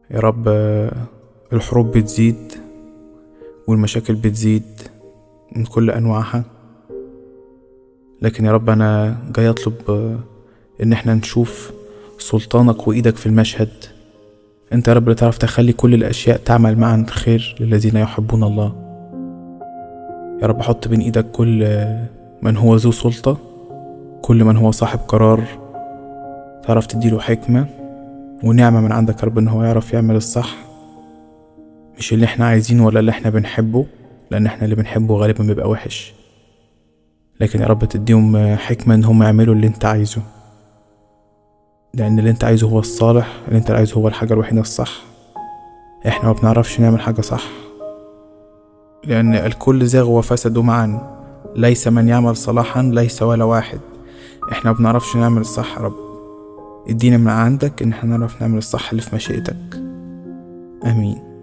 يا رب الحروب بتزيد والمشاكل بتزيد من كل أنواعها لكن يا رب أنا جاي أطلب إن احنا نشوف سلطانك وإيدك في المشهد أنت يا رب اللي تعرف تخلي كل الأشياء تعمل معا خير للذين يحبون الله يا رب حط بين إيدك كل من هو ذو سلطة كل من هو صاحب قرار تعرف تديله حكمة ونعمة من عندك يا رب إن هو يعرف يعمل الصح مش اللي احنا عايزينه ولا اللي احنا بنحبه لأن احنا اللي بنحبه غالبا بيبقى وحش لكن يا رب تديهم حكمة إن هم يعملوا اللي انت عايزه لأن اللي انت عايزه هو الصالح اللي انت عايزه هو الحاجة الوحيدة الصح احنا ما بنعرفش نعمل حاجة صح لأن الكل زاغ وفسدوا معا ليس من يعمل صلاحا ليس ولا واحد احنا ما بنعرفش نعمل الصح يا رب ادينا من عندك ان احنا نعرف نعمل الصح اللي في مشيئتك امين